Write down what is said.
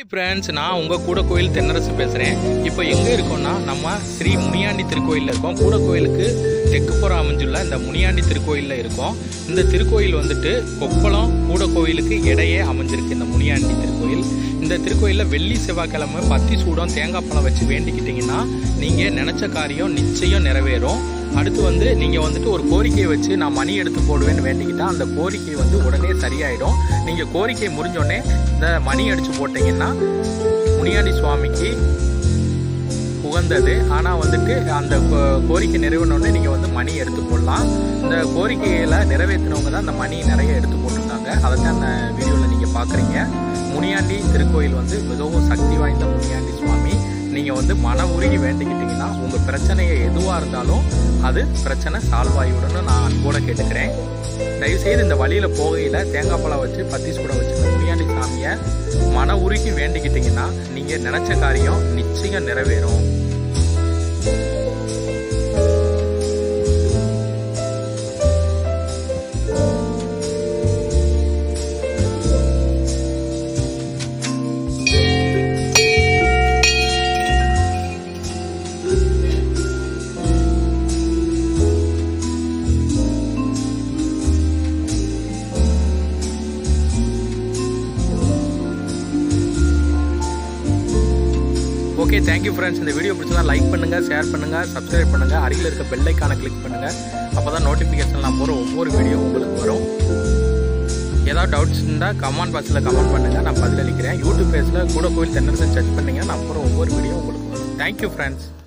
friends நான் உங்கள் கூட கோயில் தென்னரசு பேசுகிறேன் இப்போ எங்கே இருக்கோம்னா நம்ம ஸ்ரீ முனியாண்டி திருக்கோயிலில் இருக்கோம் கூட கோயிலுக்கு தெற்கு புறம் அமைஞ்சுள்ள இந்த முனியாண்டி திருக்கோயிலில் இருக்கோம் இந்த திருக்கோயில் வந்துட்டு கொப்பளம் கூட கோயிலுக்கு இடையே அமைஞ்சிருக்கு இந்த முனியாண்டி திருக்கோயில் இந்த திருக்கோயிலில் வெள்ளி செவ்வாய்க்கிழமை பத்தி சூடம் தேங்காய் பழம் வச்சு வேண்டிக்கிட்டிங்கன்னா நீங்கள் நினச்ச காரியம் நிச்சயம் நிறைவேறும் அடுத்து வந்து நீங்கள் வந்துட்டு ஒரு கோரிக்கையை வச்சு நான் மணி எடுத்து போடுவேன்னு வேண்டிக்கிட்டா அந்த கோரிக்கை வந்து உடனே சரியாயிடும் நீங்கள் கோரிக்கை முடிஞ்சோடனே இந்த மணி அடித்து போட்டிங்கன்னா முனியாண்டி சுவாமிக்கு உகந்தது ஆனால் வந்துட்டு அந்த கோ- கோரிக்கை நிறைவேறினோடனே நீங்கள் வந்து மணி எடுத்து போடலாம் இந்த கோரிக்கைகளை நிறைவேற்றினவங்க தான் அந்த மணி நிறைய எடுத்து போட்டிருக்காங்க அதை தான் அந்த வீடியோவில் நீங்கள் பார்க்குறீங்க முனியாண்டி திருக்கோயில் வந்து மிகவும் சக்தி வாய்ந்த முனியாண்டி சுவாமி நீங்கள் வந்து மன உருகி வேண்டிக்கிட்டீங்கன்னா உங்கள் பிரச்சனையை எதுவாக இருந்தாலும் அது பிரச்சனை சால்வ் ஆகிவிடும்னு நான் அன்போட கேட்டுக்கிறேன் தயவுசெய்து இந்த வழியில் போகையில் தேங்காய் பழம் வச்சு பத்தி சூட வச்சு இந்த முனியாண்டி சாமியை மன உருகி வேண்டிக்கிட்டீங்கன்னா நீங்கள் நினச்ச காரியம் நிச்சயம் நிறைவேறும் ஓகே தேங்க்யூ ஃப்ரெண்ட்ஸ் இந்த வீடியோ பிடிச்சதா லைக் பண்ணுங்க ஷேர் பண்ணுங்க சப்ஸ்கிரைப் பண்ணுங்க அருகில் இருக்க பெல் ஐக்கானை கிளிக் பண்ணுங்க அப்பதான் நோட்டிஃபிகேஷன் நான் போகிற ஒவ்வொரு வீடியோ உங்களுக்கு வரும் ஏதாவது டவுட்ஸ் இருந்தால் கமெண்ட் பாக்ஸில் கமெண்ட் பண்ணுங்க நான் பதிலளிக்கிறேன் யூடியூப் பேஜில் கூட கோயில் தென்னரசன் சர்ச் பண்ணுங்க நான் போகிற ஒவ்வொரு வீடியோ உங்களுக்கு வரும் தேங்க்யூ ஃப்ரெண்ட்ஸ்